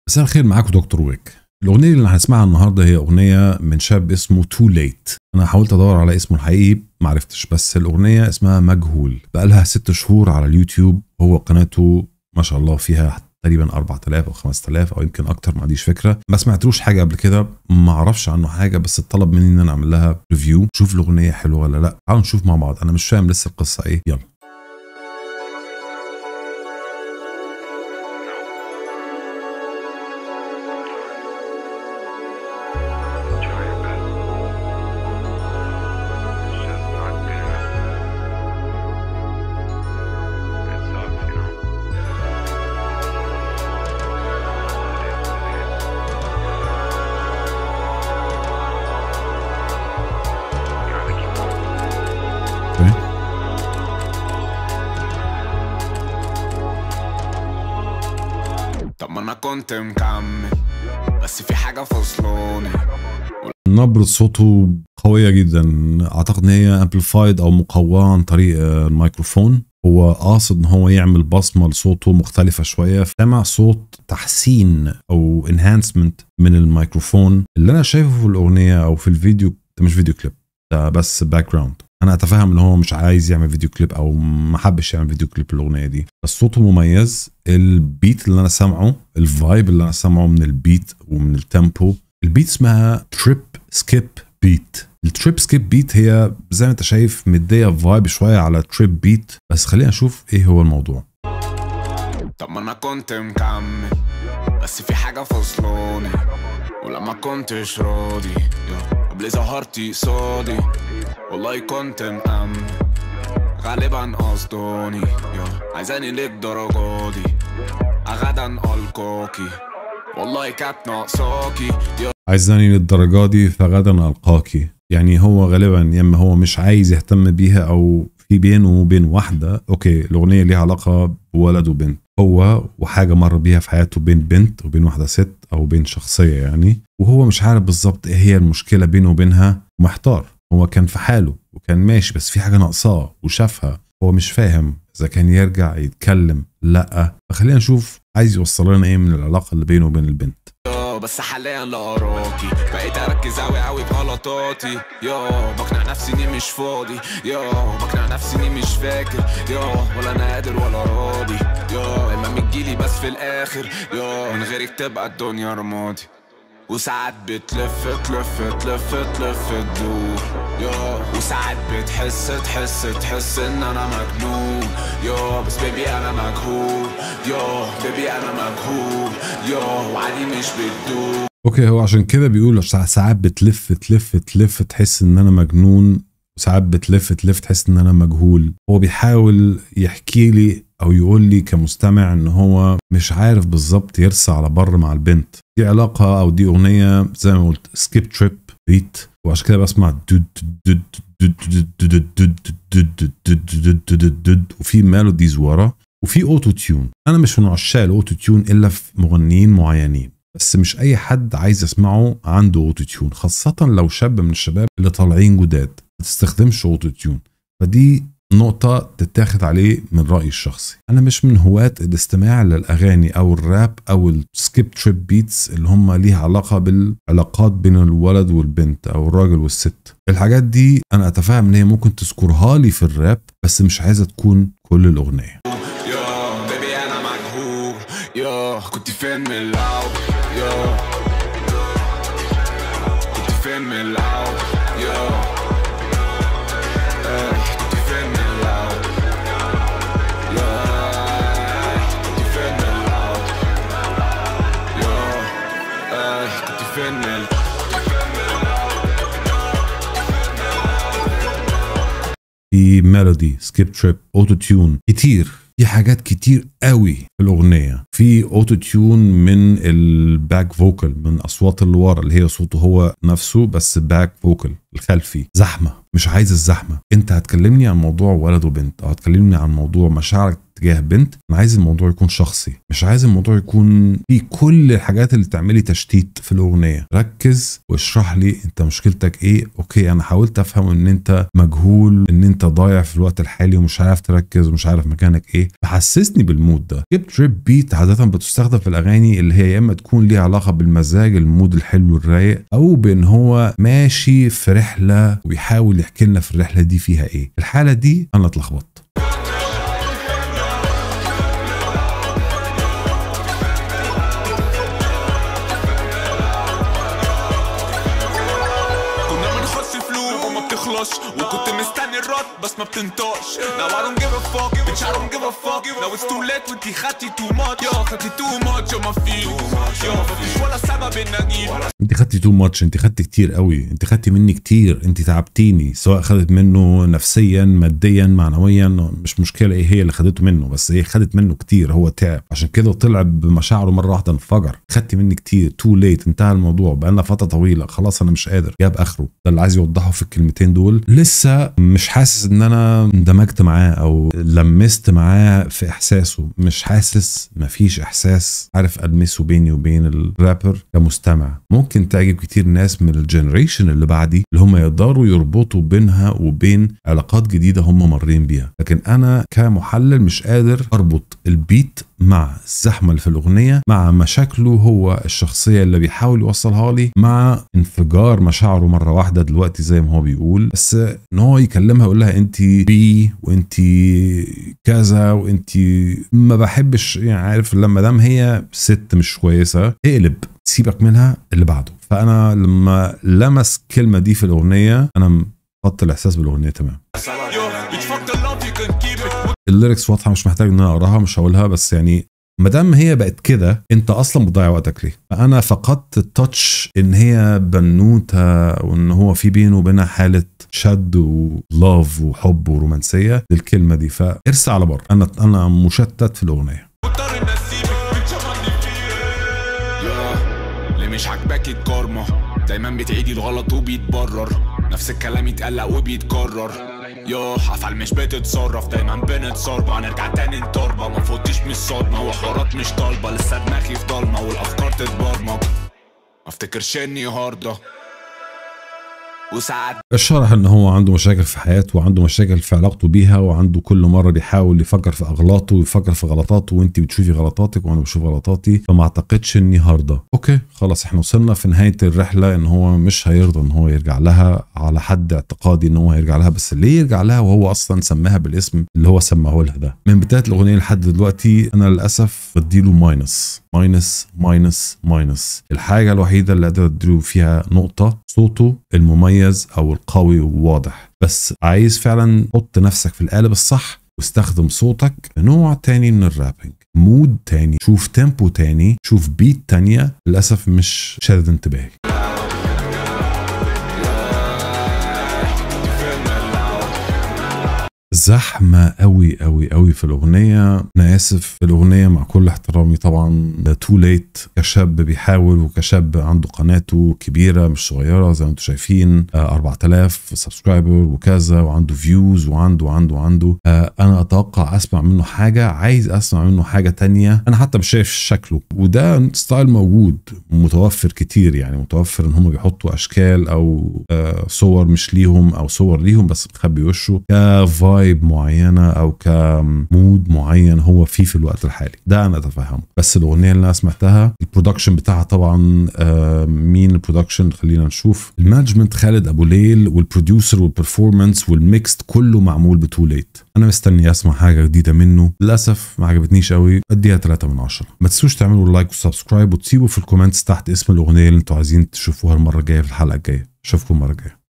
مساء الخير معاكم دكتور ويك الأغنية اللي هنسمعها النهاردة هي أغنية من شاب اسمه تو ليت أنا حاولت أدور على اسمه الحقيقي معرفتش بس الأغنية اسمها مجهول بقالها ست شهور على اليوتيوب هو قناته ما شاء الله فيها تقريبا 4000 او 5000 او يمكن اكتر ما عنديش فكره ما سمعتلوش حاجه قبل كده ما اعرفش عنه حاجه بس اتطلب مني ان انا اعمل لها ريفيو شوف الاغنيه حلوه ولا لا تعالوا نشوف مع بعض انا مش فاهم لسه القصه ايه يلا Try your best. It's just not good enough. It sucks, you know. It is what it is. Gotta keep moving. اوكي طب ما انا كنت مكمل بس في حاجة فصلوني نبرة صوته قوية جدا اعتقد ان هي امبليفايد او مقواه عن طريق آه، الميكروفون هو قاصد ان هو يعمل بصمة لصوته مختلفة شوية سمع صوت تحسين او انهانسمنت من الميكروفون اللي انا شايفه في الاغنية او في الفيديو ده مش فيديو كليب ده بس باك جراوند انا اتفهم ان هو مش عايز يعمل فيديو كليب او ما حبش يعمل فيديو كليب الاغنيه دي بس صوته مميز البيت اللي انا سامعه الفايب اللي انا سامعه من البيت ومن التيمبو البيت اسمها تريب سكيب بيت التريب سكيب بيت هي زي ما انت شايف مديه فايب شويه على تريب بيت بس خلينا نشوف ايه هو الموضوع طب ما انا كنت مكمل بس في حاجة فصلوني ولما كنتش راضي يا قبل ظهرتي قصادي والله كنت مأمن غالبا قصدوني يا عايزاني للدرجة دي غدا ألقاكي والله كانت ناقصاكي يا عايزاني للدرجة دي فغدا ألقاكي يعني هو غالبا يا اما هو مش عايز يهتم بيها او في بينه وبين واحدة اوكي الأغنية ليها علاقة بولد وبنت هو وحاجة مر بيها في حياته بين بنت وبين واحدة ست أو بين شخصية يعني وهو مش عارف بالظبط ايه هي المشكلة بينه وبينها محتار هو كان في حاله وكان ماشي بس في حاجة ناقصاه وشافها هو مش فاهم إذا كان يرجع يتكلم لأ فخلينا نشوف عايز يوصل لنا ايه من العلاقة اللي بينه وبين البنت يا بس حاليا لا اراكي بقيت اركز اوي اوي بغلطاتي يا بقنع نفسي اني مش فاضي يا بقنع نفسي اني مش فاكر يا ولا انا قادر ولا راضي يا دايما بتجيلي بس في الاخر يا من غيرك تبقى الدنيا رمادي وساعات بتلف تلف تلف تلف تدور يا وساعات بتحس تحس تحس ان انا مجنون يا بس بيبي انا مجهول يا بيبي انا مجهول يا وعادي مش بتدور اوكي هو عشان كده بيقول سا- ساعات بتلف تلف تلف تحس ان انا مجنون وساعات بتلف تلف تحس ان انا مجهول هو بيحاول يحكي لي او يقول لي كمستمع ان هو مش عارف بالظبط يرسى على بر مع البنت دي علاقة او دي اغنية زي ما قلت سكيب تريب بيت وعشان كده بسمع دود دود دود دود دود دود دود دود دود دود دود وفي ميلوديز ورا وفي اوتو تيون انا مش من عشاق الاوتو تيون الا في مغنيين معينين بس مش اي حد عايز يسمعه عنده اوتو تيون خاصة لو شاب من الشباب اللي طالعين جداد ما تستخدمش اوتو تيون فدي نقطة تتاخد عليه من رأيي الشخصي أنا مش من هواة الاستماع للأغاني أو الراب أو السكيب تريب بيتس اللي هم ليها علاقة بالعلاقات بين الولد والبنت أو الراجل والست الحاجات دي أنا أتفهم إن هي ممكن تذكرها لي في الراب بس مش عايزة تكون كل الأغنية يا بيبي انا مجهول يا كنت فين من الاول يا كنت فين من الاول يا إيه، كنت فين من الاول يا كنت فين من الاول يا إيه، كنت فين من الأول في ميلودي سكيب تريب اوتو تيون كتير في حاجات كتير قوي في الاغنيه في اوتو تيون من الباك فوكال من اصوات اللي ورا اللي هي صوته هو نفسه بس باك فوكال الخلفي زحمه مش عايز الزحمه انت هتكلمني عن موضوع ولد وبنت او هتكلمني عن موضوع مشاعرك تجاه بنت انا عايز الموضوع يكون شخصي مش عايز الموضوع يكون في كل الحاجات اللي تعملي تشتيت في الاغنيه ركز واشرح لي انت مشكلتك ايه اوكي انا حاولت افهم ان انت مجهول ان انت ضايع في الوقت الحالي ومش عارف تركز ومش عارف مكانك ايه فحسسني بالمود ده جبت تريب بيت عاده بتستخدم في الاغاني اللي هي يا اما تكون ليها علاقه بالمزاج المود الحلو الرايق او بان هو ماشي في رحله وبيحاول يحكي لنا في الرحله دي فيها ايه الحاله دي انا اتلخبطت كنا بنخش فلوس وما بتخلص وكنت مستني الرد بس ما بتنطقش Now I don't give a fuck bitch I don't give a fuck Now it's too late وانتي خدتي too much يا خدتي too much يا ما في يا مفيش ولا سبب ان اجيب انت خدتي تو ماتش انت خدتي كتير قوي انت خدتي مني كتير انت تعبتيني سواء خدت منه نفسيا ماديا معنويا مش مشكله ايه هي اللي خدته منه بس هي خدت منه كتير هو تعب عشان كده طلع بمشاعره مره واحده انفجر خدتي مني كتير تو ليت انتهى الموضوع بقالنا فتره طويله خلاص انا مش قادر جاب اخره ده اللي عايز يوضحه في الكلمتين دول لسه مش حاسس ان انا اندمجت معاه او لمست معاه في احساسه مش حاسس مفيش احساس عارف المسه بيني وبين الرابر كمستمع ممكن تعجب كتير ناس من الجنريشن اللي بعدي اللي هم يقدروا يربطوا بينها وبين علاقات جديده هم مارين بيها لكن انا كمحلل مش قادر اربط البيت مع الزحمه اللي في الاغنيه مع مشاكله هو الشخصيه اللي بيحاول يوصلها لي مع انفجار مشاعره مره واحده دلوقتي زي ما هو بيقول بس ان هو يكلمها يقول لها انت بي وانت كذا وانت ما بحبش يعني عارف لما دام هي ست مش كويسه اقلب سيبك منها اللي بعده فانا لما لمس الكلمه دي في الاغنيه انا فقدت الاحساس بالاغنيه تمام يو bitch fuck the love you can keep it الليركس واضحه مش محتاج ان انا اقراها مش هقولها بس يعني ما دام هي بقت كده انت اصلا بتضيع وقتك ليه؟ فانا فقدت التاتش ان هي بنوته وان هو في بينه وبينها حاله شد ولاف وحب ورومانسيه للكلمه دي فارسى على بره انا انا مشتت في الاغنيه مضطر اني اسيبك بتشمعني فيه ليه مش عاجباكي الكارما دايما بتعيدي الغلط وبيتبرر نفس الكلام يتقلق وبيتكرر يو افعال مش بتتصرف دايما بنتصرف هنرجع تاني نتربة ما فوتش من الصدمة وحوارات مش طالبة لسه دماغي في ضلمة والافكار تتبرمج ما افتكرش اني هاردة وساعات الشرح ان هو عنده مشاكل في حياته وعنده مشاكل في علاقته بيها وعنده كل مره بيحاول يفكر في اغلاطه ويفكر في غلطاته وانت بتشوفي غلطاتك وانا بشوف غلطاتي فما اعتقدش اني هارده اوكي خلاص احنا وصلنا في نهايه الرحله ان هو مش هيرضى ان هو يرجع لها على حد اعتقادي ان هو هيرجع لها بس ليه يرجع لها وهو اصلا سماها بالاسم اللي هو سماه لها ده من بدايه الاغنيه لحد دلوقتي انا للاسف بديله ماينس ماينس ماينس ماينس الحاجه الوحيده اللي قادر اديله فيها نقطه صوته المميز او القوي وواضح بس عايز فعلا حط نفسك في القالب الصح واستخدم صوتك نوع تاني من الرابنج مود تاني شوف تيمبو تاني شوف بيت تانية للأسف مش شادد انتباهي زحمة قوي قوي قوي في الأغنية أنا آسف الأغنية مع كل احترامي طبعا تو ليت كشاب بيحاول وكشاب عنده قناته كبيرة مش صغيرة زي ما انتم شايفين آه، 4000 سبسكرايبر وكذا وعنده فيوز وعنده وعنده وعنده آه، أنا أتوقع أسمع منه حاجة عايز أسمع منه حاجة تانية أنا حتى مش شايف شكله وده ستايل موجود متوفر كتير يعني متوفر إن هم بيحطوا أشكال أو آه، صور مش ليهم أو صور ليهم بس مخبي وشه كفايب معينه او كمود معين هو فيه في الوقت الحالي ده انا اتفهمه بس الاغنيه اللي انا سمعتها البرودكشن بتاعها طبعا آه، مين البرودكشن خلينا نشوف المانجمنت خالد ابو ليل والبروديوسر والبرفورمانس والميكست كله معمول بتو ليت انا مستني اسمع حاجه جديده منه للاسف ما عجبتنيش قوي اديها 3 من 10 ما تنسوش تعملوا لايك وسبسكرايب وتسيبوا في الكومنتس تحت اسم الاغنيه اللي انتوا عايزين تشوفوها المره الجايه في الحلقه الجايه اشوفكم المره الجايه